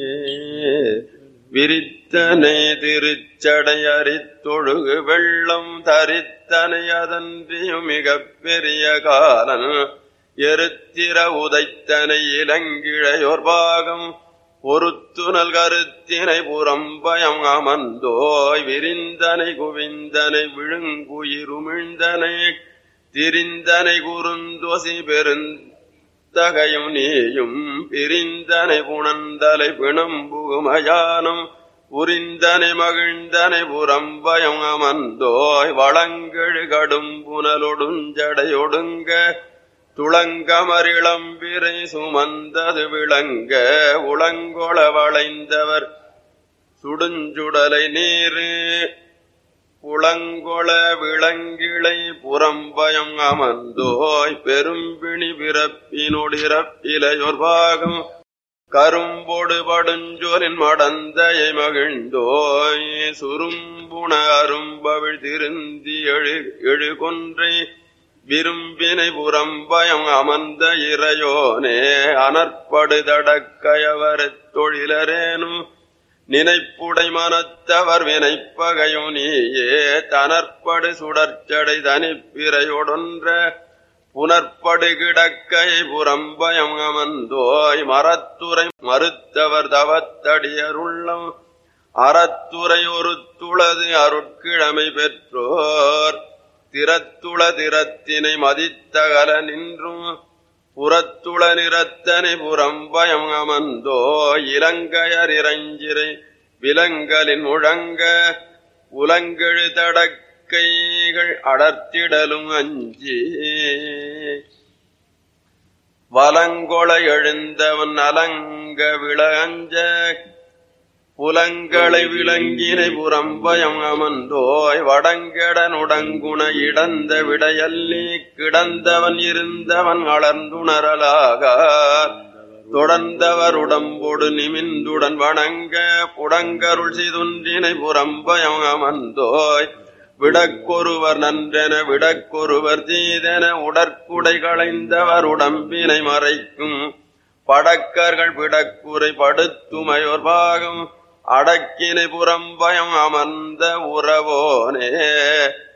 விரித்தனை திருச்சடை அரித்தொழுகு வெள்ளம் தரித்தனை அதன்றியும் மிகப் பெரிய காலன் எருத்திர உதைத்தனை இளங்கிழையோர் பாகம் பொறுத்துனல் கருத்தினை புறம்பயம் அமர்ந்தோய் விரிந்தனை குவிந்தனை விழுங்குயிருமிழ்ந்தனை திரிந்தனை குறுந்தொசி பெருந்தகையும் நீயும் பிரிந்தனை புணந்தலை பிணம்புகுமயானம் உரிந்தனை மகிழ்ந்தனை புறம்பயம் அமர்ந்தோய் வளங்கெழு கடும் புனலொடுஞ்சடையொடுங்க துளங்கமரிளம்பிரை சுமந்தது விளங்க உளங்கொள வளைந்தவர் சுடுஞ்சுடலை நீரு புலங்கொள விளங்கிளை புறம்பயம் அமர்ந்தோய் பெரும்பிணி பிறப்பினொடிறப்பிலையொர் பாகம் கரும்பொடு படுஞ்சொலின் மடந்தையை மகிழ்ந்தோய் சுரும்புண அரும்பவிழ் திருந்தி எழு எழுகொன்றை விரும்பினை புறம்பயம் அமர்ந்த இறையோனே அனற்படுதடக்கயவரத் தொழிலரேனும் நினைப்புடை மனத்தவர் வினைப்பகையும் நீயே தனற்படு சுடர்ச்சடை தனிப்பிரையொடொன்ற புனற்படு கிடக்கை புறம்பயம் அமர்ந்தோய் மரத்துறை மறுத்தவர் தவத்தடியருள்ளம் அறத்துறை ஒரு துளது அருட்கிழமை பெற்றோர் திறத்துள திறத்தினை மதித்தகல நின்றும் புறத்துள நிறத்தனை புறம்பயம் அமர்ந்தோ இலங்கையர் இறைஞ்சிரை விலங்கலின் முழங்க உலங்கெழு தடக்கைகள் அடர்த்திடலும் அஞ்சி வலங்கொள எழுந்தவன் அலங்க விளஞ்ச புலங்களை விளங்கினை புறம்பயம் அமர்ந்தோய் வடங்கடனுடங்குண இடந்த விடையல்லி கிடந்தவன் இருந்தவன் அளர்ந்துணரலாக தொடர்ந்தவர் உடம்போடு நிமிந்துடன் வணங்க புடங்கருள் சிதுன்றினை புறம்பயம் அமர்ந்தோய் விடக்கொருவர் நன்றென விடக்கொருவர் தீதென உடற்குடை களைந்தவர் உடம்பினை மறைக்கும் படக்கர்கள் பிடக்குறை படுத்துமையோர் பாகம் அடக்கினை புறம்பயம் அமர்ந்த உறவோனே